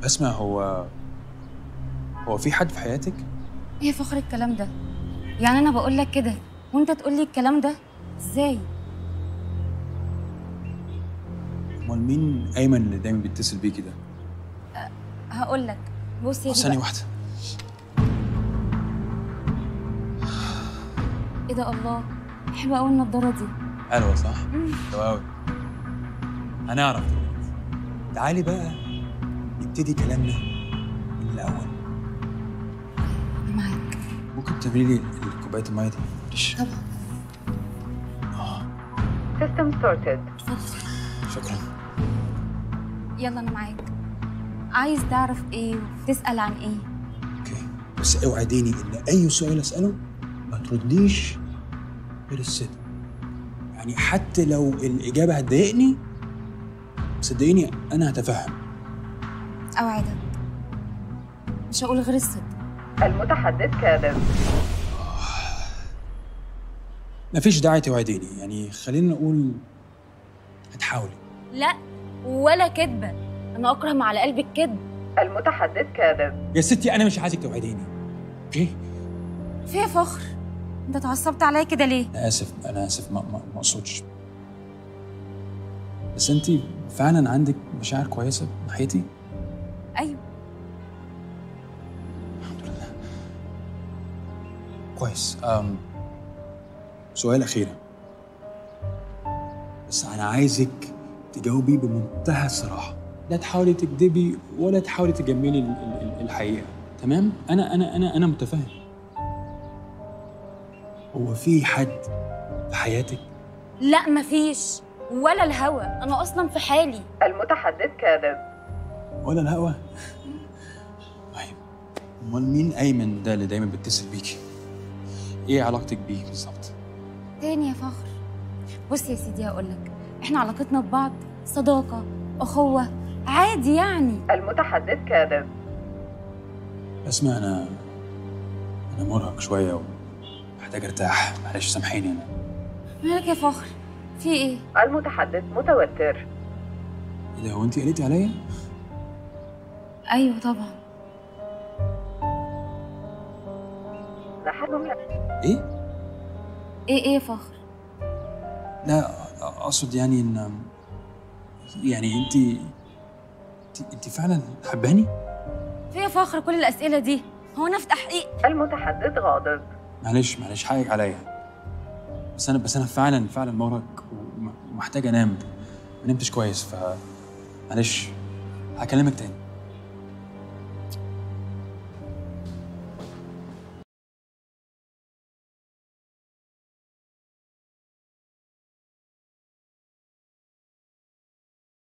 اسمع هو هو في حد في حياتك؟ ايه فخر الكلام ده يعني انا بقول لك كده وانت تقول لي الكلام ده ازاي امال مين ايمن اللي دايما بيتصل بيكي ده؟ هقول لك بص يا دي ثانية بقى. واحدة ايه ده الله حلوه قوي النضاره دي حلوة صح؟ مم. حلوة أوي هنعرف دلوقتي تعالي بقى نبتدي كلامنا من الأول أنا معاك ممكن تعملي لي كوباية المية دي؟ معلش طبعا System sorted. اتفضل شكرا يلا انا معاك عايز تعرف ايه وتسال عن ايه اوكي بس اوعديني ان اي سؤال اساله ما ترديش غير الصدق يعني حتى لو الاجابه هتضايقني صدقيني انا هتفهم اوعدك مش هقول غير الصدق المتحدث كاذب. مفيش داعي توعديني يعني خلينا نقول هتحاولي لا ولا كذبه انا اكره ما على قلبي الكذب المتحدث كاذب. يا ستي انا مش عايزك توعديني اوكي في يا فخر انت اتعصبت عليا كده ليه انا اسف انا اسف ما ما ما اقصدش بس انت فعلا عندك مشاعر كويسه ناحيتي ايوه الحمد لله كويس أم سؤال أخير بس أنا عايزك تجاوبي بمنتهى الصراحة لا تحاولي تكذبي ولا تحاولي تجملي ال- ال- ال- الحقيقة تمام أنا أنا أنا أنا متفاهم هو في حد في حياتك لا مفيش ولا الهوى انا اصلا في حالي المتحدث كاذب. ولا الهوا طيب امال مين ايمن ده اللي دايما بيتصل بيكي ايه علاقتك بيه بالظبط تاني يا فخر بص يا سيدي هقول لك احنا علاقتنا ببعض صداقه اخوه عادي يعني المتحدث كاذب. اسمع انا انا مرهق شويه ومحتاج ارتاح معلش سامحيني انا مالك يا فخر في ايه المتحدث متوتر. ايه ده هو انت قلتي عليا ايوه طبعا نحن لا ايه ايه ايه يا فخر لا اقصد يعني ان يعني انت انت, انت فعلا حباني في يا فخر كل الاسئله دي هو انا في تحقيق المتحدث غاضب. معلش معلش حقك عليا بس انا بس انا فعلا فعلا مرهق وم- ومحتاج انام ما نمتش كويس ف معلش هكلمك تاني